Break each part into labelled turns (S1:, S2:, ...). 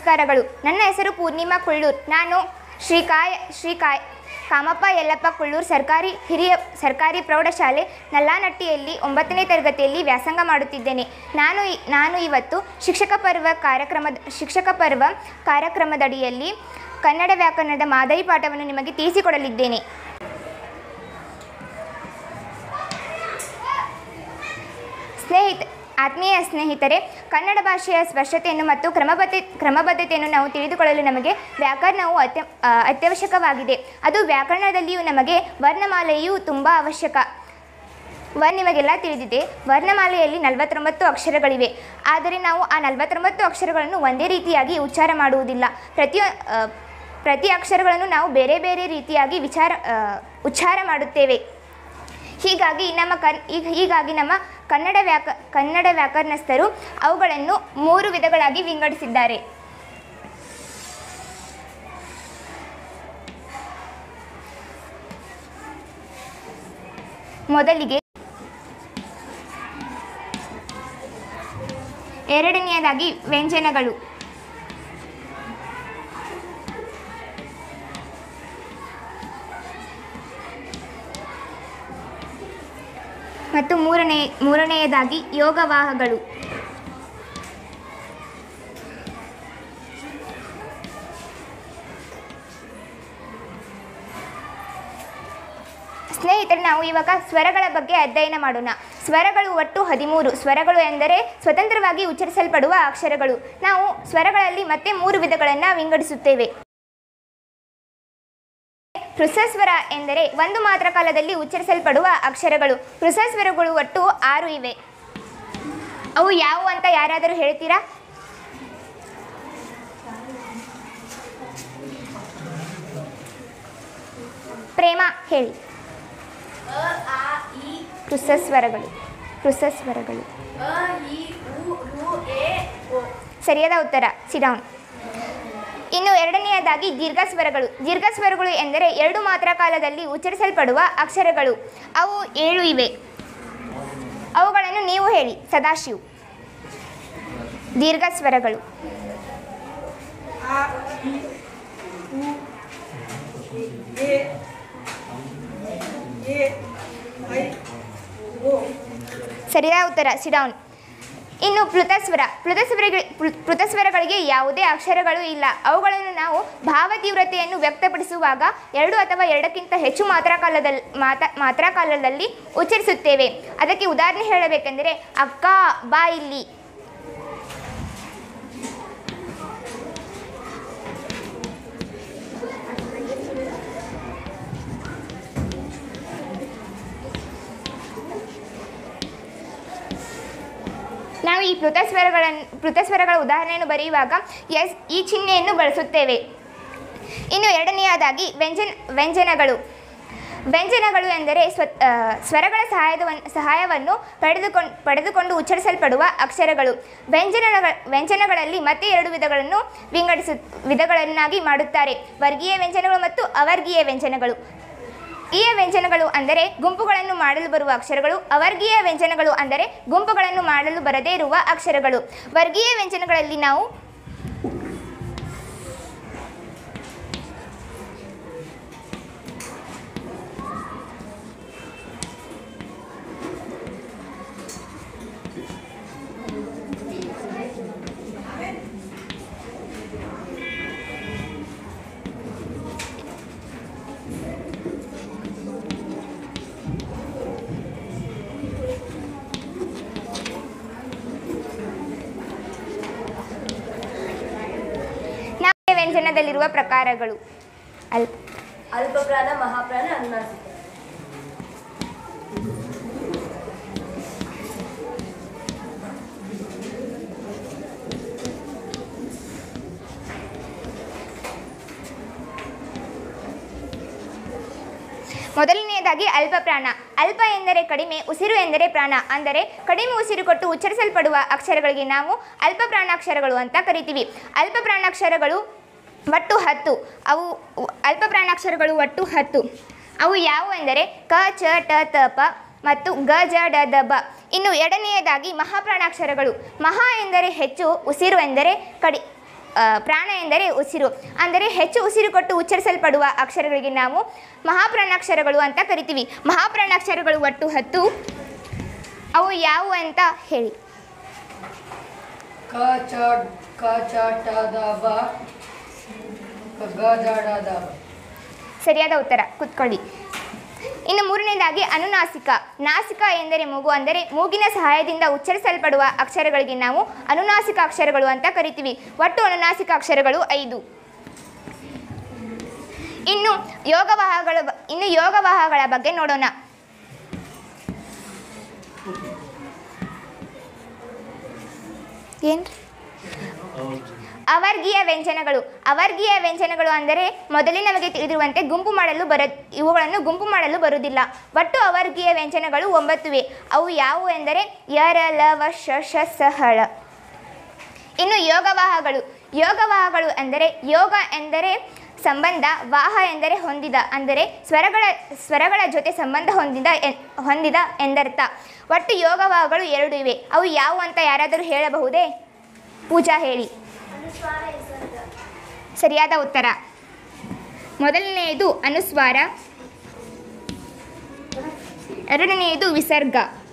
S1: ನಮಸ್ಕಾರಗಳು ನನ್ನ ಹೆಸರು ಪೂರ್ಣಿಮಾ ಕುಳ್ಳೂರ್ ನಾನು ಶ್ರೀಕಾಯ ಶ್ರೀಕಾಯ್ ಕಾಮಪ್ಪ ಯಲ್ಲಪ್ಪ ಕುಳ್ಳೂರ್ ಸರ್ಕಾರಿ ಹಿರಿಯ ಸರ್ಕಾರಿ ಪ್ರೌಢಶಾಲೆ ನಲ್ಲಾನಟ್ಟಿಯಲ್ಲಿ ಒಂಬತ್ತನೇ ತರಗತಿಯಲ್ಲಿ ವ್ಯಾಸಂಗ ಮಾಡುತ್ತಿದ್ದೇನೆ ನಾನು ಇ- ನಾನು ಇವತ್ತು ಶಿಕ್ಷಕ ಪರ್ವ ಕಾರ್ಯಕ್ರಮದ ಶಿಕ್ಷಕ ಪರ್ವ ಕಾರ್ಯಕ್ರಮದಡಿಯಲ್ಲಿ ಕನ್ನಡ ವ್ಯಾಕರಣದ ಮಾದರಿ ಪಾಠವನ್ನು ನಿಮಗೆ ತಿಳಿಸಿಕೊಡಲಿದ್ದೇನೆ ಸ್ನೇಹಿತ ಆತ್ಮೀಯ ಸ್ನೇಹಿತರೆ ಕನ್ನಡ ಭಾಷೆಯ ಸ್ಪಷ್ಟತೆಯನ್ನು ಮತ್ತು ಕ್ರಮಬದ್ಧ ಕ್ರಮಬದ್ಧತೆಯನ್ನು ನಾವು ತಿಳಿದುಕೊಳ್ಳಲು ನಮಗೆ ವ್ಯಾಕರಣವು ಅತ್ಯ ಆ, ಅತ್ಯವಶ್ಯಕವಾಗಿದೆ ಅದು ವ್ಯಾಕರಣದಲ್ಲಿಯೂ ನಮಗೆ ವರ್ಣಮಾಲೆಯು ತುಂಬ ಅವಶ್ಯಕ ವರ್ ನಿಮಗೆಲ್ಲ ತಿಳಿದಿದೆ ವರ್ಣಮಾಲೆಯಲ್ಲಿ ನಲವತ್ತೊಂಬತ್ತು ಅಕ್ಷರಗಳಿವೆ ಆದರೆ ನಾವು ಆ ನಲವತ್ತೊಂಬತ್ತು ಅಕ್ಷರಗಳನ್ನು ಒಂದೇ ರೀತಿಯಾಗಿ ಉಚ್ಚಾರ ಮಾಡುವುದಿಲ್ಲ ಪ್ರತಿ ಆ, ಪ್ರತಿ ಅಕ್ಷರಗಳನ್ನು ನಾವು ಬೇರೆ ಬೇರೆ ರೀತಿಯಾಗಿ ವಿಚಾರ ಆ, ಉಚ್ಚಾರ ಮಾಡುತ್ತೇವೆ ಹೀಗಾಗಿ ನಮ್ಮ ಕನ್ ಈಗ ಹೀಗಾಗಿ ನಮ್ಮ ಕನ್ನಡ ವ್ಯಾಕ ಕನ್ನಡ ವ್ಯಾಕರಣಸ್ಥರು ಅವುಗಳನ್ನು ಮೂರು ವಿಧಗಳಾಗಿ ವಿಂಗಡಿಸಿದ್ದಾರೆ ಮೊದಲಿಗೆ ಎರಡನೆಯದಾಗಿ ವ್ಯಂಜನಗಳು ಮತ್ತು ಮೂರನೇ ಮೂರನೆಯದಾಗಿ ಯೋಗವಾಹಗಳು ಸ್ನೇಹಿತರೆ ನಾವು ಇವಾಗ ಸ್ವರಗಳ ಬಗ್ಗೆ ಅಧ್ಯಯನ ಮಾಡೋಣ ಸ್ವರಗಳು ಒಟ್ಟು ಹದಿಮೂರು ಸ್ವರಗಳು ಎಂದರೆ ಸ್ವತಂತ್ರವಾಗಿ ಉಚ್ಚರಿಸಲ್ಪಡುವ ಅಕ್ಷರಗಳು ನಾವು ಸ್ವರಗಳಲ್ಲಿ ಮತ್ತೆ ಮೂರು ವಿಧಗಳನ್ನು ವಿಂಗಡಿಸುತ್ತೇವೆ ಪೃಸಸ್ವರ ಎಂದರೆ ಒಂದು ಮಾತ್ರ ಕಾಲದಲ್ಲಿ ಉಚ್ಚರಿಸಲ್ಪಡುವ ಅಕ್ಷರಗಳು ಪೃಸಸ್ವರಗಳು ಒಟ್ಟು ಆರು ಇವೆ ಅವು ಯಾವುವು ಅಂತ ಯಾರಾದರೂ ಹೇಳ್ತೀರಾ ಪ್ರೇಮ ಹೇಳಿ
S2: ಅ ಆ ಇ
S1: ಪೃಸಸ್ವರಗಳು ಪೃಸಸ್ವರಗಳು
S2: ಅ ಇ ಉ ರು ಎ ಓ
S1: ಸರಿಯಾದ ಉತ್ತರ ಸಿಡೌನ್ ಇನ್ನು ಎರಡನೆಯದಾಗಿ ದೀರ್ಘಸ್ವರಗಳು ದೀರ್ಘಸ್ವರಗಳು ಎಂದರೆ ಎರಡು ಮಾತ್ರ ಕಾಲದಲ್ಲಿ ಉಚ್ಚರಿಸಲ್ಪಡುವ ಅಕ್ಷರಗಳು ಅವು ಏಳು ಇವೆ ಅವುಗಳನ್ನು ನೀವು ಹೇಳಿ ಸದಾಶಿವ್ ದೀರ್ಘಸ್ವರಗಳು
S2: ಆ ಇ ಉ ಎ ಎ ಐ ಓ
S1: ಸರಿಯಾದ ಉತ್ತರ ಸಿಡೌನ್ ಇನ್ನು ಪ್ಲುತಸ್ವರ ಪ್ಲುತಸ್ವರಗಳ ಪ್ಲುತಸ್ವರಗಳಿಗೆ ಯಾವುದೇ ಅಕ್ಷರಗಳು ಇಲ್ಲ ಅವುಗಳನ್ನು ನಾವು ಭಾವತೀವ್ರತೆಯನ್ನು ವ್ಯಕ್ತಪಡಿಸುವಾಗ ಎರಡು ಅಥವಾ ಎರಡಕ್ಕಿಂತ ಹೆಚ್ಚು ಮಾತ್ರ ಕಾಲದಲ್ಲಿ ಮಾತ ಮಾತ್ರ ಕಾಲದಲ್ಲಿ ಉಚ್ಚರಿಸುತ್ತೇವೆ ಅದಕ್ಕೆ ಉದಾಹರಣೆ ಹೇಳಬೇಕೆಂದರೆ ಅಕ್ಕ ಬಾ ಇಲ್ಲಿ ನಾವು ಈ ಪ್ಲುತಸ್ವರಗಳನ್ನು ಪ್ಲುತಸ್ವರಗಳ ಉದಾಹರಣೆಯನ್ನು ಬರೆಯುವಾಗ ಎಸ್ ಈ ಚಿಹ್ನೆಯನ್ನು ಬಳಸುತ್ತೇವೆ ಇನ್ನು ಎರಡನೆಯದಾಗಿ ವ್ಯಂಜನ ವ್ಯಂಜನಗಳು ವ್ಯಂಜನಗಳು ಎಂದರೆ ಸ್ವ ಆ, ಸ್ವರಗಳ ಸಹಾಯದ ಸಹಾಯವನ್ನು ಪಡೆದುಕೊಂಡು ಪಡೆದುಕೊಂಡು ಉಚ್ಚರಿಸಲ್ಪಡುವ ಅಕ್ಷರಗಳು ವ್ಯಂಜನಗಳ ವ್ಯಂಜನಗಳಲ್ಲಿ ಮತ್ತೆ ಎರಡು ವಿಧಗಳನ್ನು ವಿಂಗಡಿಸು ವಿಧಗಳನ್ನಾಗಿ ಮಾಡುತ್ತಾರೆ ವರ್ಗೀಯ ವ್ಯಂಜನಗಳು ಮತ್ತು ಅವರ್ಗೀಯ ವ್ಯಂಜನಗಳು ಈ ವ್ಯಂಜನಗಳು ಅಂದರೆ ಗುಂಪುಗಳನ್ನು ಮಾಡಲು ಬರುವ ಅಕ್ಷರಗಳು ಅವರ್ಗೀಯ ವ್ಯಂಜನಗಳು ಅಂದರೆ ಗುಂಪುಗಳನ್ನು ಮಾಡಲು ಬರದೇ ಇರುವ ಅಕ್ಷರಗಳು ವರ್ಗೀಯ ವ್ಯಂಜನಗಳಲ್ಲಿ ನಾವು ನಾವು ವ್ಯಂಜನದಲ್ಲಿರುವ ಪ್ರಕಾರಗಳು ಅಲ್ಪ
S2: ಅಲ್ಪಪ್ರಾಣ ಮಹಾಪ್ರಾಣ ಅನುನಾಸಿಕ
S1: ಮೊದಲನೆಯದಾಗಿ ಅಲ್ಪ ಪ್ರಾಣ ಅಲ್ಪ ಎಂದರೆ ಕಡಿಮೆ ಉಸಿರು ಎಂದರೆ ಪ್ರಾಣ ಅಂದರೆ ಕಡಿಮೆ ಉಸಿರು ಕೊಟ್ಟು ಉಚ್ಚರಿಸಲ್ಪಡುವ ಅಕ್ಷರಗಳಿಗೆ ನಾವು ಅಲ್ಪ ಪ್ರಾಣಾಕ್ಷರಗಳು ಅಂತ ಕರಿತೀವಿ ಅಲ್ಪ ಪ್ರಾಣಾಕ್ಷರಗಳು ಒಟ್ಟು ಹತ್ತು ಅವು ಅಲ್ಪ ಪ್ರಾಣಾಕ್ಷರಗಳು ಒಟ್ಟು ಹತ್ತು ಅವು ಯಾವುವು ಎಂದರೆ ಕ ಚ ಟ ತ ಪ ಮತ್ತು ಗ ಜ ಡ ದ ಬ ಇನ್ನು ಎರಡನೆಯದಾಗಿ ಮಹಾಪ್ರಾಣಾಕ್ಷರಗಳು ಮಹಾ ಎಂದರೆ ಹೆಚ್ಚು ಉಸಿರು ಎಂದರೆ ಕಡಿ ಆ, ಪ್ರಾಣ ಎಂದರೆ ಉಸಿರು ಅಂದರೆ ಹೆಚ್ಚು ಉಸಿರು ಕೊಟ್ಟು ಉಚ್ಚರಿಸಲ್ಪಡುವ ಅಕ್ಷರಗಳಿಗೆ ನಾವು ಮಹಾಪ್ರಾಣಾಕ್ಷರಗಳು ಅಂತ ಕರಿತೀವಿ ಮಹಾಪ್ರಾಣಾಕ್ಷರಗಳು ಒಟ್ಟು ಹತ್ತು ಅವು ಯಾವುವು ಅಂತ ಹೇಳಿ
S2: ಕ ಚ ಕ ಚ ಟ ದ ಬ ಗ ಗ ದ ಡ ದ ಬ
S1: ಸರಿಯಾದ ಉತ್ತರ ಕುತ್ಕೊಳ್ಳಿ ಇನ್ನು ಮೂರನೇದಾಗಿ ಅನುನಾಸಿಕ ನಾಸಿಕ ಎಂದರೆ ಮೂಗು ಅಂದರೆ ಮೂಗಿನ ಸಹಾಯದಿಂದ ಉಚ್ಚರಿಸಲ್ಪಡುವ ಅಕ್ಷರಗಳಿಗೆ ನಾವು ಅನುನಾಸಿಕ ಅಕ್ಷರಗಳು ಅಂತ ಕರಿತೀವಿ ಒಟ್ಟು ಅನುನಾಸಿಕ ಅಕ್ಷರಗಳು ಐದು ಇನ್ನು ಯೋಗವಾಹಗಳ ಬ- ಇನ್ನು ಯೋಗವಾಹಗಳ ಬಗ್ಗೆ ನೋಡೋಣ ಏನು ಅವರ್ಗೀಯ ವ್ಯಂಜನಗಳು ಅವರ್ಗೀಯ ವ್ಯಂಜನಗಳು ಅಂದರೆ ಮೊದಲೇ ನಮಗೆ ತಿಳಿದಿರುವಂತೆ ಗುಂಪು ಮಾಡಲು ಬರ ಇವುಗಳನ್ನು ಗುಂಪು ಮಾಡಲು ಬರುವುದಿಲ್ಲ ಒಟ್ಟು ಅವರ್ಗೀಯ ವ್ಯಂಜನಗಳು ಒಂಬತ್ತುವೆ ಅವು ಯಾವುವು ಎಂದರೆ ಯರ ಲ ವ ಶ ಶ ಸ ಹ ಳ ಇನ್ನು ಯೋಗವಾಹಗಳು ಯೋಗವಾಹಗಳು ಎಂದರೆ ಯೋಗ ಎಂದರೆ ಸಂಬಂಧ ವಾಹ ಎಂದರೆ ಹೊಂದಿದ ಅಂದರೆ ಸ್ವರಗಳ ಸ್ವರಗಳ ಜೊತೆ ಸಂಬಂಧ ಹೊಂದಿದ ಎನ್- ಹೊಂದಿದ ಎಂದರ್ಥ ಒಟ್ಟು ಯೋಗವಾಹಗಳು ಎರಡು ಇವೆ ಅವು ಯಾವುವು ಅಂತ ಯಾರಾದರೂ ಹೇಳಬಹುದೇ ಪೂಜಾ ಹೇಳಿ ಸರಿಯಾದ ಉತ್ತರ ಮೊದಲನೆಯದು ಅನುಸ್ವಾರ ಎರಡನೆಯದು ವಿಸರ್ಗ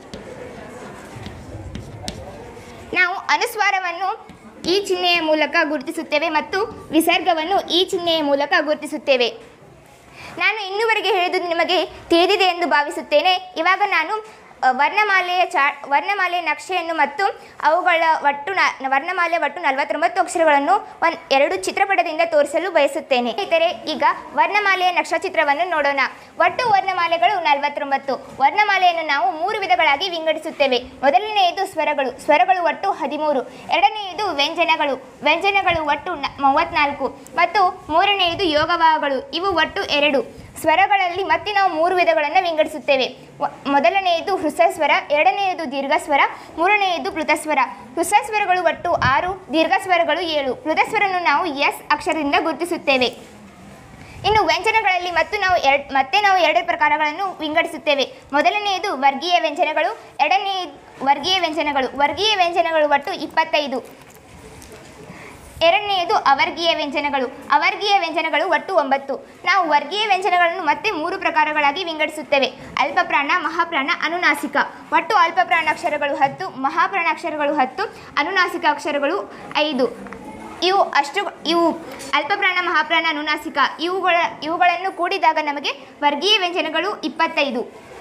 S1: ನಾವು ಅನುಸ್ವಾರವನ್ನು ಈ ಚಿಹ್ನೆಯ ಮೂಲಕ ಗುರುತಿಸುತ್ತೇವೆ ಮತ್ತು ವಿಸರ್ಗವನ್ನು ಈ ಚಿಹ್ನೆಯ ಮೂಲಕ ಗುರುತಿಸುತ್ತೇವೆ ನಾನು ಇನ್ನುವರೆಗೆ ಹೇಳಿದ್ದು ನಿಮಗೆ ತಿಳಿದಿದೆ ಎಂದು ಭಾವಿಸುತ್ತೇನೆ ಇವಾಗ ನಾನು ಅ, ವರ್ಣಮಾಲೆಯ ಚಾ ವರ್ಣಮಾಲೆಯ ನಕ್ಷೆಯನ್ನು ಮತ್ತು ಅವುಗಳ ಒಟ್ಟು ನ ವರ್ಣಮಾಲೆ ಒಟ್ಟು ನಲವತ್ತೊಂಬತ್ತು ಅಕ್ಷರಗಳನ್ನು ಒಂದು ಎರಡು ಚಿತ್ರಪಟದಿಂದ ತೋರಿಸಲು ಬಯಸುತ್ತೇನೆ ಸ್ನೇಹಿತರೆ ಈಗ ವರ್ಣಮಾಲೆಯ ನಕ್ಷಚಿತ್ರವನ್ನು ನೋಡೋಣ ಒಟ್ಟು ವರ್ಣಮಾಲೆಗಳು ನಲವತ್ತೊಂಬತ್ತು ವರ್ಣಮಾಲೆಯನ್ನು ನಾವು ಮೂರು ವಿಧಗಳಾಗಿ ವಿಂಗಡಿಸುತ್ತೇವೆ ಮೊದಲನೆಯದು ಸ್ವರಗಳು ಸ್ವರಗಳು ಒಟ್ಟು ಹದಿಮೂರು ಎರಡನೆಯದು ವ್ಯಂಜನಗಳು ವ್ಯಂಜನಗಳು ಒಟ್ಟು ನ ಮೂವತ್ತ್ನಾಲ್ಕು ಮತ್ತು ಮೂರನೆಯದು ಯೋಗವಾಹಗಳು ಇವು ಒಟ್ಟು ಎರಡು ಸ್ವರಗಳಲ್ಲಿ ಮತ್ತೆ ನಾವು ಮೂರು ವಿಧಗಳನ್ನು ವಿಂಗಡಿಸುತ್ತೇವೆ ವ- ಮೊದಲನೆಯದು ಹೃಸ್ವಸ್ವರ ಎರಡನೆಯದು ದೀರ್ಘಸ್ವರ ಮೂರನೆಯದು ಪ್ಲುತಸ್ವರ ಹೃಸ್ವಸ್ವರಗಳು ಒಟ್ಟು ಆರು ದೀರ್ಘಸ್ವರಗಳು ಏಳು ಪ್ಲುತಸ್ವರನ್ನು ನಾವು ಎಸ್ ಅಕ್ಷರದಿಂದ ಗುರುತಿಸುತ್ತೇವೆ ಇನ್ನು ವ್ಯಂಜನಗಳಲ್ಲಿ ಮತ್ತು ನಾವು ಎರಡ್ ಮತ್ತೆ ನಾವು ಎರಡು ಪ್ರಕಾರಗಳನ್ನು ವಿಂಗಡಿಸುತ್ತೇವೆ ಮೊದಲನೆಯದು ವರ್ಗೀಯ ವ್ಯಂಜನಗಳು ಎರಡನೇ ವರ್ಗೀಯ ವ್ಯಂಜನಗಳು ವರ್ಗೀಯ ವ್ಯಂಜನಗಳು ಒಟ್ಟು ಇಪ್ಪತ್ತೈದು ಎರಡನೆಯದು ಅವರ್ಗೀಯ ವ್ಯಂಜನಗಳು ಅವರ್ಗೀಯ ವ್ಯಂಜನಗಳು ಒಟ್ಟು ಒಂಬತ್ತು ನಾವು ವರ್ಗೀಯ ವ್ಯಂಜನಗಳನ್ನು ಮತ್ತೆ ಮೂರು ಪ್ರಕಾರಗಳಾಗಿ ವಿಂಗಡಿಸುತ್ತೇವೆ ಅಲ್ಪಪ್ರಾಣ ಮಹಾಪ್ರಾಣ ಅನುನಾಸಿಕ ಒಟ್ಟು ಅಲ್ಪಪ್ರಾಣ ಅಕ್ಷರಗಳು ಹತ್ತು ಮಹಾಪ್ರಾಣ ಅಕ್ಷರಗಳು ಹತ್ತು ಅನುನಾಸಿಕ ಅಕ್ಷರಗಳು ಐದು ಇವು ಅಷ್ಟು ಇವು ಅಲ್ಪಪ್ರಾಣ ಮಹಾಪ್ರಾಣ ಅನುನಾಸಿಕ ಇವುಗಳ ಇವುಗಳನ್ನು ಕೂಡಿದಾಗ ನಮಗೆ ವರ್ಗೀಯ ವ್ಯಂಜನಗಳು ಇಪ್ಪತ್ತೈದು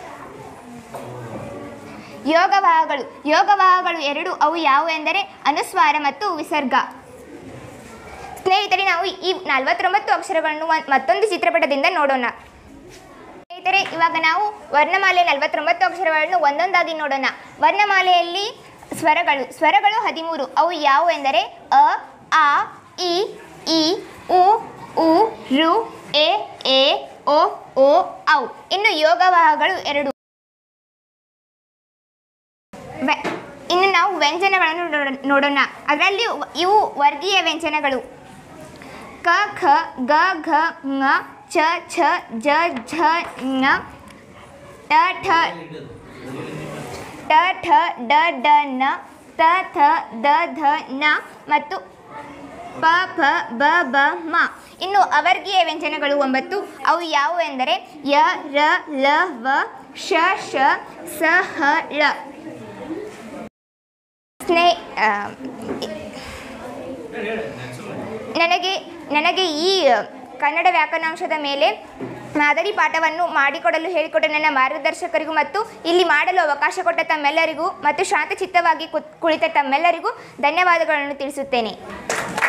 S1: ಯೋಗವಾಹಗಳು ಯೋಗವಾಹಗಳು ಎರಡು ಅವು ಯಾವುವು ಎಂದರೆ ಅನುಸ್ವಾರ ಮತ್ತು ವಿಸರ್ಗ ಸ್ನೇಹಿತರೆ ನಾವು ಈ ನಲವತ್ತೊಂಬತ್ತು ಅಕ್ಷರಗಳನ್ನು ಒಂದ್- ಮತ್ತೊಂದು ಚಿತ್ರಪಟದಿಂದ ನೋಡೋಣ ಸ್ನೇಹಿತರೆ ಇವಾಗ ನಾವು ವರ್ಣಮಾಲೆ ನಲವತ್ತೊಂಬತ್ತು ಅಕ್ಷರಗಳನ್ನು ಒಂದೊಂದಾಗಿ ನೋಡೋಣ ವರ್ಣಮಾಲೆಯಲ್ಲಿ ಸ್ವರಗಳು ಸ್ವರಗಳು ಹದಿಮೂರು ಅವು ಯಾವುವು ಎಂದರೆ ಅ ಆ ಇ ಈ ಉ ಉ ರು ಎ ಎ ಓ ಓ ಔ ಇನ್ನು ಯೋಗವಾಹಗಳು ಎರಡು ವ್ಯ- ಇನ್ನು ನಾವು ವ್ಯಂಜನಗಳನ್ನು ನೋಡೋಣ- ನೋಡೋಣ ಅದರಲ್ಲಿ ವ- ಇವು ವರ್ಗೀಯ ವ್ಯಂಜನಗಳು ಕ ಖ ಗ ಘ ङ ಚ ಛ ಜ ಝ ಞ ಟ ಠ ಟ ಠ ಡ ಡ ನ ತ ಥ ದ ಧ ನ ಮತ್ತು ಪ ಫ ಬ ಬ ಮ ಇನ್ನು ಅವರ್ಗೀಯ ವ್ಯಂಜನಗಳು ಒಂಬತ್ತು ಅವು ಯಾವುವು ಎಂದರೆ ಯ ರ ಲ ವ ಶ ಶ ಸ ಹ ಳ ಸ್ನೇ ಆ, ನನಗೆ ನನಗೆ ಈ ಕನ್ನಡ ವ್ಯಾಕರಣಾಂಶದ ಮೇಲೆ ಮಾದರಿ ಪಾಠವನ್ನು ಮಾಡಿಕೊಡಲು ಹೇಳಿಕೊಟ್ಟ ನನ್ನ ಮಾರ್ಗದರ್ಶಕರಿಗೂ ಮತ್ತು ಇಲ್ಲಿ ಮಾಡಲು ಅವಕಾಶ ಕೊಟ್ಟ ತಮ್ಮೆಲ್ಲರಿಗೂ ಮತ್ತು ಶಾಂತಚಿತ್ತವಾಗಿ ಕುತ್ ಕುಳಿತ ತಮ್ಮೆಲ್ಲರಿಗೂ ಧನ್ಯವಾದಗಳನ್ನು ತಿಳಿಸುತ್ತೇನೆ